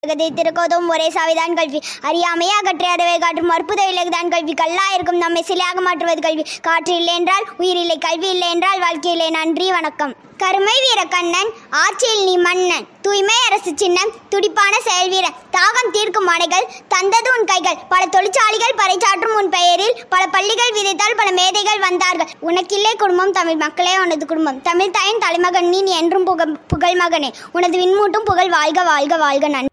உலகத்தை திருக்கோதும் ஒரே சாவிதான் கல்வி அறியாமையே அகற்றி அறிவை காட்டும் அற்புத விலகுதான் கல்வி கல்லா இருக்கும் நம்மை சிலையாக மாற்றுவது கல்வி காற்று இல்லை என்றால் உயிர் இல்லை கல்வி இல்லை என்றால் வாழ்க்கை இல்லை நன்றி வணக்கம் கருமை வீர கண்ணன் ஆட்சியில் நீ மன்னன் தூய்மை அரசு சின்னம் துடிப்பான செயல் வீரன் தாகம் தீர்க்கும் மனைகள் தந்தது உன் கைகள் பல தொழிற்சாலைகள் பறைசாற்றும் உன் பெயரில் பல பள்ளிகள் விதைத்தால் பல மேதைகள் வந்தார்கள் உனக்கில்லை குடும்பம் தமிழ் மக்களே உனது குடும்பம் தமிழ் தாயின் தலைமகன் நீ என்றும் புக புகழ் மகனே உனது விண்மூட்டும் புகழ் வாழ்க வாழ்க வாழ்க நன்றி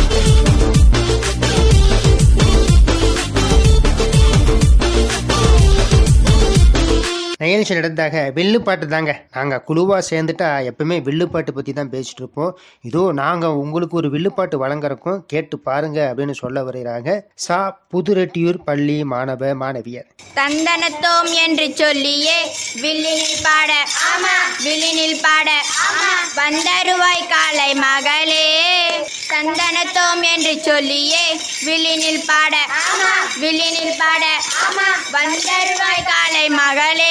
நிகழ்ச்சி நடந்தாக வில்லுப்பாட்டு தாங்க நாங்கள் குழுவாக சேர்ந்துட்டா எப்பவுமே வில்லுப்பாட்டு பற்றி தான் பேசிட்டு இருப்போம் இதோ நாங்கள் உங்களுக்கு ஒரு வில்லுப்பாட்டு வழங்குறக்கும் கேட்டு பாருங்க அப்படின்னு சொல்ல வருகிறாங்க சா புதுரெட்டியூர் பள்ளி மாணவ மாணவியர் தந்தனத்தோம் என்று சொல்லியே வில்லினில் பாட ஆமா வில்லினில் பாட ஆமா வந்தருவாய் காலை மகளே தந்தனத்தோம் என்று சொல்லியே வில்லினில் பாட ஆமா வில்லினில் பாட ஆமா வந்தருவாய் காலை மகளே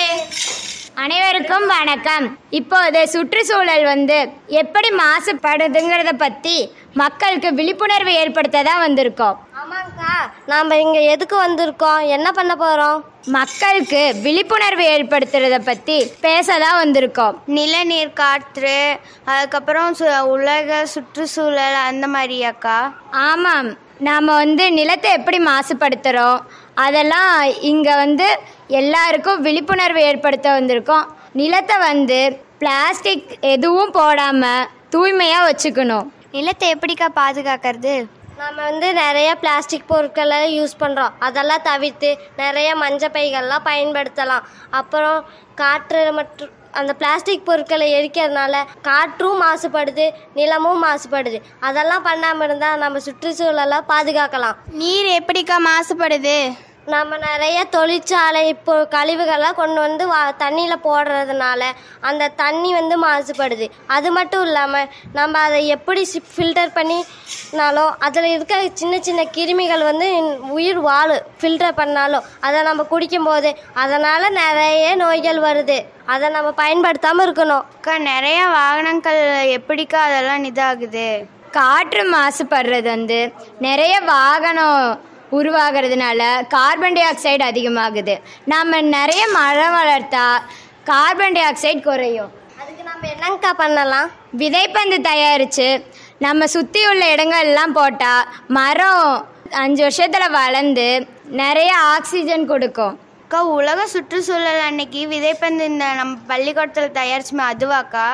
அனைவருக்கும் வணக்கம் இப்போது சுற்றுச்சூழல் வந்து எப்படி மாசுபடுதுங்கிறத பற்றி மக்களுக்கு விழிப்புணர்வு ஏற்படுத்த தான் வந்திருக்கோம் ஆமாங்கக்கா நாம் இங்கே எதுக்கு வந்திருக்கோம் என்ன பண்ண போகிறோம் மக்களுக்கு விழிப்புணர்வு ஏற்படுத்துறத பற்றி பேச தான் வந்திருக்கோம் நிலநீர் காற்று அதுக்கப்புறம் சு- உலக சுற்றுச்சூழல் அந்த மாதிரியாக்கா ஆமாம் நாம் வந்து நிலத்தை எப்படி மாசுபடுத்துகிறோம் அதெல்லாம் இங்கே வந்து எல்லாருக்கும் விழிப்புணர்வு ஏற்படுத்த வந்திருக்கோம் நிலத்தை வந்து பிளாஸ்டிக் எதுவும் போடாமல் தூய்மையாக வச்சுக்கணும் நிலத்தை எப்படிக்கா பாதுகாக்கிறது நம்ம வந்து நிறைய பிளாஸ்டிக் பொருட்களை யூஸ் பண்ணுறோம் அதெல்லாம் தவிர்த்து நிறைய மஞ்சள் பைகள்லாம் பயன்படுத்தலாம் அப்புறம் காற்று மற்றும் அந்த பிளாஸ்டிக் பொருட்களை எரிக்கிறதுனால காற்றும் மாசுபடுது நிலமும் மாசுபடுது அதெல்லாம் பண்ணாமல் இருந்தால் நம்ம சுற்றுச்சூழலை பாதுகாக்கலாம் நீர் எப்படிக்கா மாசுபடுது நம்ம நிறைய தொழிற்சாலை இப்போ கழிவுகள்லாம் கொண்டு வந்து வா தண்ணியில் போடுறதுனால அந்த தண்ணி வந்து மாசுபடுது அது மட்டும் இல்லாமல் நம்ம அதை எப்படி ஃபில்டர் பண்ணினாலும் அதில் இருக்க சின்ன சின்ன கிருமிகள் வந்து உயிர் வாழும் ஃபில்டர் பண்ணாலும் அதை நம்ம குடிக்கும்போது அதனால் நிறைய நோய்கள் வருது அதை நம்ம பயன்படுத்தாமல் இருக்கணும் அக்கா நிறைய வாகனங்கள் எப்படிக்கா அதெல்லாம் இதாகுது காற்று மாசுபடுறது வந்து நிறைய வாகனம் உருவாகிறதுனால கார்பன் டை ஆக்சைடு அதிகமாகுது நம்ம நிறைய மரம் வளர்த்தா கார்பன் டை ஆக்சைடு குறையும் அதுக்கு நம்ம என்னங்கக்கா பண்ணலாம் விதைப்பந்து தயாரித்து நம்ம சுற்றி உள்ள இடங்கள்லாம் போட்டால் மரம் அஞ்சு வருஷத்தில் வளர்ந்து நிறைய ஆக்சிஜன் கொடுக்கும் அக்கா உலக சுற்றுச்சூழல் அன்னைக்கு விதைப்பந்து இந்த நம்ம பள்ளிக்கூடத்தில் தயாரிச்சுமே அதுவாக்கா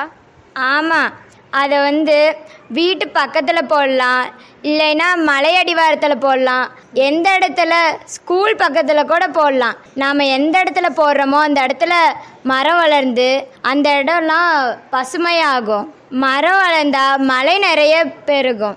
ஆமாம் அதை வந்து வீட்டு பக்கத்தில் போடலாம் இல்லைன்னா மலை அடிவாரத்தில் போடலாம் எந்த இடத்துல ஸ்கூல் பக்கத்தில் கூட போடலாம் நாம் எந்த இடத்துல போடுறோமோ அந்த இடத்துல மரம் வளர்ந்து அந்த இடம்லாம் பசுமையாகும் மரம் வளர்ந்தா மழை நிறைய பெருகும்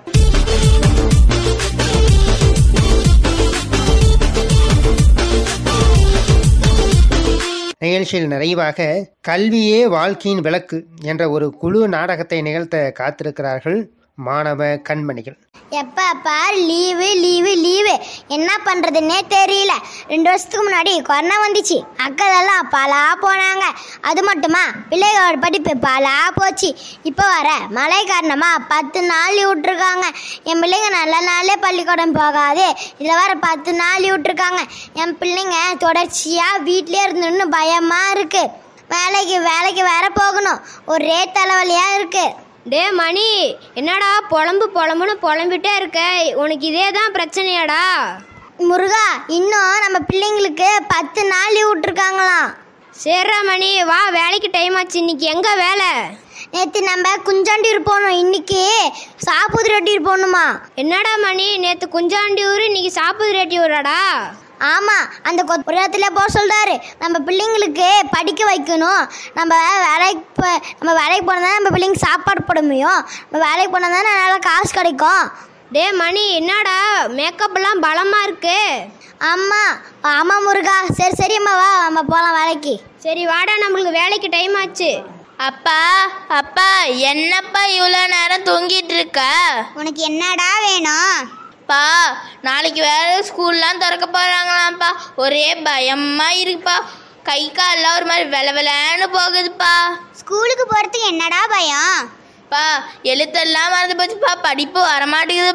நிகழ்ச்சியில் நிறைவாக கல்வியே வாழ்க்கையின் விளக்கு என்ற ஒரு குழு நாடகத்தை நிகழ்த்த காத்திருக்கிறார்கள் மாணவ கண்மணிகள் எப்ப பார் லீவு லீவு லீவு என்ன பண்றதுன்னே தெரியல ரெண்டு வருஷத்துக்கு முன்னாடி கொரோனா வந்துச்சு அக்கதெல்லாம் பலா போனாங்க அது மட்டுமா பிள்ளைகளோட படிப்பு பலா போச்சு இப்போ வர மழை காரணமா பத்து நாள் leave விட்டுருக்காங்க என் பிள்ளைங்க நல்ல நாளே பள்ளிக்கூடம் போகாது இதில் வர பத்து நாள் leave விட்டுருக்காங்க என் பிள்ளைங்க தொடர்ச்சியாக வீட்டிலே இருந்துன்னு பயமா இருக்கு வேலைக்கு வேலைக்கு வேற போகணும் ஒரே தலைவலியாக இருக்கு டே மணி என்னடா புலம்பு புலம்புன்னு புலம்பிட்டே இருக்க உனக்கு இதே தான் பிரச்சனையாடா முருகா இன்னும் நம்ம பிள்ளைங்களுக்கு பத்து நாள் லீவ் விட்டுருக்காங்களாம் சரிடா மணி வா வேலைக்கு டைம் ஆச்சு இன்னைக்கு எங்க வேலை நேற்று நம்ம குஞ்சாண்டியூர் போனோம் இன்னைக்கு சாப்புதிரெட்டியூர் போகணுமா என்னடா மணி நேற்று குஞ்சாண்டியூர் இன்னைக்கு சாப்பிடு ரேட்டி ஊராடா ஆமாம் அந்த கொப்புரத்தில் போக சொல்கிறாரு நம்ம பிள்ளைங்களுக்கு படிக்க வைக்கணும் நம்ம வேலைக்கு போ- நம்ம வேலைக்கு போனால் தான் நம்ம பிள்ளைங்க சாப்பாடு போட முடியும் நம்ம வேலைக்கு போனால் தானே நல்லா காசு கிடைக்கும் டே மணி என்னடா மேக்கப்லாம் பலமா இருக்கு ஆமாம் ஆமாம் முருகா சரி சரி அம்மா வா நம்ம போகலாம் வேலைக்கு சரி வாடா நம்மளுக்கு வேலைக்கு டைம் ஆச்சு அப்பா அப்பா என்னப்பா இவ்வளோ நேரம் தூங்கிட்டு இருக்க உனக்கு என்னடா வேணும் பா நாளைக்கு வேற ஸ்கூல்லாம் திறக்க போறாங்களாம்ப்பா ஒரே பயமா இருக்குப்பா கை கால்லாம் ஒரு மாதிரி வெல வெலன்னு போகுதுப்பா ஸ்கூலுக்கு போகிறதுக்கு என்னடா பயம் பா எழுத்தெல்லாம் மறந்து போச்சுப்பா படிப்பு வரமாட்டேங்குது